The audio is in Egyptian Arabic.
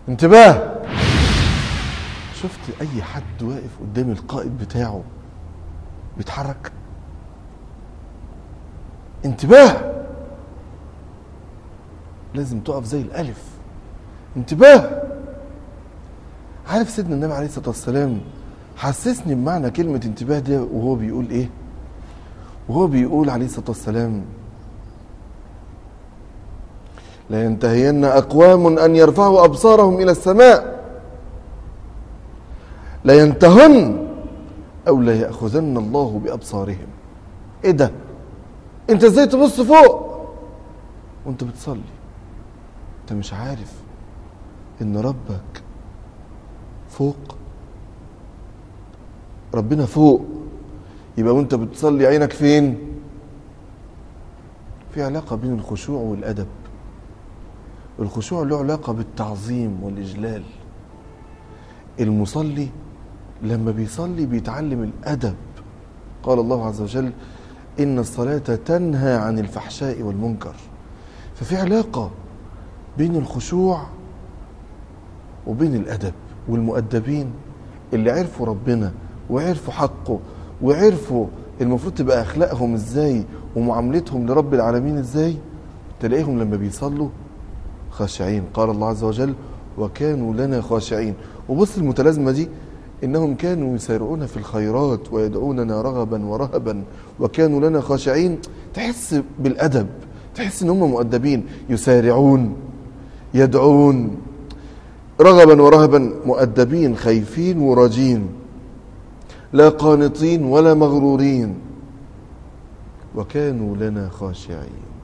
انتباه شفت اي حد واقف قدام القائد بتاعه بيتحرك انتباه لازم تقف زي الالف انتباه عارف سيدنا النبي عليه الصلاه والسلام حسسني بمعنى كلمه انتباه ده وهو بيقول ايه وهو بيقول عليه الصلاه والسلام لا ينتهين اقوام ان يرفعوا ابصارهم الى السماء لا ينتهن او لا ياخذن الله بابصارهم ايه ده انت ازاي تبص فوق وانت بتصلي انت مش عارف ان ربك فوق ربنا فوق يبقى وانت بتصلي عينك فين في علاقة بين الخشوع والأدب الخشوع له علاقة بالتعظيم والإجلال المصلي لما بيصلي بيتعلم الأدب قال الله عز وجل إن الصلاة تنهى عن الفحشاء والمنكر ففي علاقة بين الخشوع وبين الأدب والمؤدبين اللي عرفوا ربنا وعرفوا حقه وعرفوا المفروض تبقى أخلاقهم إزاي ومعاملتهم لرب العالمين إزاي تلاقيهم لما بيصلوا خاشعين قال الله عز وجل وكانوا لنا خاشعين وبص المتلازمة دي إنهم كانوا يسارعون في الخيرات ويدعوننا رغبا ورهبا وكانوا لنا خاشعين تحس بالأدب تحس إن هم مؤدبين يسارعون يدعون رغبا ورهبا مؤدبين خايفين وراجين لا قانطين ولا مغرورين وكانوا لنا خاشعين